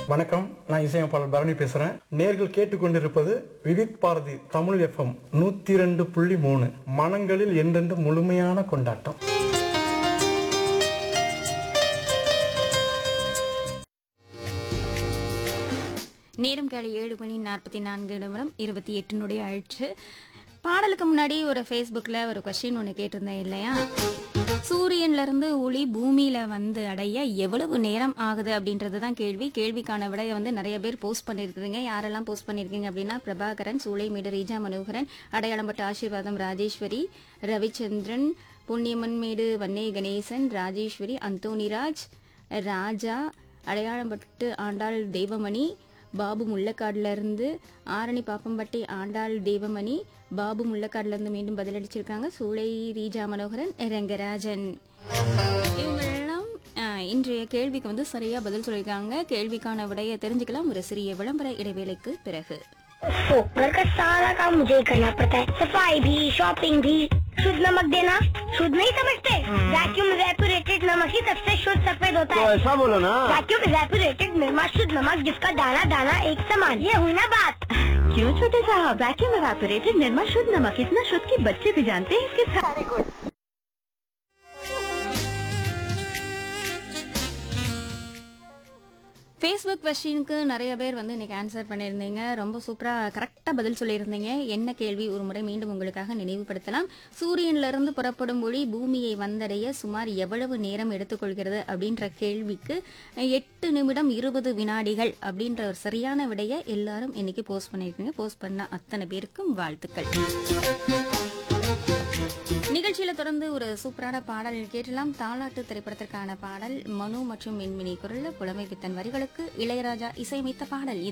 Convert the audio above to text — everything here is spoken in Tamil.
வணக்கம் நான் இசையமைப்பாளர் பரணி பேசுறேன் நேர்கள் கேட்டுக்கொண்டிருப்பது விவித் பாரதி தமிழ் எஃப்எம் நூத்தி ரெண்டு புள்ளி மூணு மனங்களில் என்றென்று முழுமையான கொண்டாட்டம் நேரம் காலை ஏழு மணி நாற்பத்தி நான்கு நிமிடம் இருபத்தி எட்டினுடைய ஆயிடுச்சு பாடலுக்கு முன்னாடி ஒரு ஃபேஸ்புக்கில் ஒரு கொஸ்டின் ஒன்று கேட்டிருந்தேன் இல்லையா சூரியன்ல இருந்து ஒளி பூமியில வந்து அடைய எவ்வளவு நேரம் ஆகுது அப்படின்றது தான் கேள்வி கேள்விக்கான விடையை வந்து நிறைய பேர் போஸ்ட் பண்ணியிருக்கிறீங்க யாரெல்லாம் போஸ்ட் பண்ணியிருக்கீங்க அப்படின்னா பிரபாகரன் சூளைமேடு ரீஜா மனோகரன் அடையாளம்பட்ட ஆசீர்வாதம் ராஜேஸ்வரி ரவிச்சந்திரன் பொன்னியம்மன்மேடு வன்னே கணேசன் ராஜேஸ்வரி அந்தோனிராஜ் ராஜா அடையாளம்பட்டு ஆண்டாள் தெய்வமணி பாபு முள்ளக்காடுல இருந்து ஆரணி பாப்பம்பட்டி ஆண்டாள் தெய்வமணி பாபு முள்ளக்காடுல இருந்து மீண்டும் பதிலளிச்சிருக்காங்க சூளை ரீஜா மனோகரன் ரங்கராஜன் இவங்களெல்லாம் ஆஹ், இன்றைய கேள்விக்கு வந்து சரியா பதில் சொல்லியிருக்காங்க கேள்விக்கான விடையை தெரிஞ்சுக்கலாம் ஒரு சிறிய விளம்பர இடைவேளைக்கு பிறகு तो घर का सारा काम मुझे ही करना पड़ता है सफाई भी शॉपिंग भी शुद्ध नमक देना शुद्ध नहीं समझते वैक्यूम रेपुरेटेड नमक ही सबसे शुद्ध सफेद होता है ऐसा बोलो ना वैक्यूम रेपुरेटेड निर्मा शुद्ध नमक जिसका दाना दाना एक समान ये हुई ना बात क्यों छोटे साहब वैक्यूम एवापोरेटेड निर्मा शुद्ध नमक इतना शुद्ध कि बच्चे भी जानते हैं इसके सारे गुण ஃபேஸ்புக் கொஸ்டினுக்கு நிறைய பேர் வந்து இன்னைக்கு ஆன்சர் பண்ணியிருந்தீங்க ரொம்ப சூப்பராக கரெக்டாக பதில் சொல்லியிருந்தீங்க என்ன கேள்வி ஒரு முறை மீண்டும் உங்களுக்காக நினைவுபடுத்தலாம் சூரியன்ல இருந்து புறப்படும் ஒளி பூமியை வந்தடைய சுமார் எவ்வளவு நேரம் எடுத்துக்கொள்கிறது அப்படின்ற கேள்விக்கு எட்டு நிமிடம் இருபது வினாடிகள் அப்படின்ற ஒரு சரியான விடையை எல்லாரும் இன்னைக்கு போஸ்ட் பண்ணியிருக்கீங்க போஸ்ட் பண்ண அத்தனை பேருக்கும் வாழ்த்துக்கள் நிகழ்ச்சியில தொடர்ந்து ஒரு சூப்பரான பாடல் கேட்டலாம் தாலாட்டு திரைப்படத்திற்கான பாடல் மனு மற்றும் மின்மினி குரல்ல புலமை பித்தன் வரிகளுக்கு இளையராஜா இசையமைத்த பாடல் இது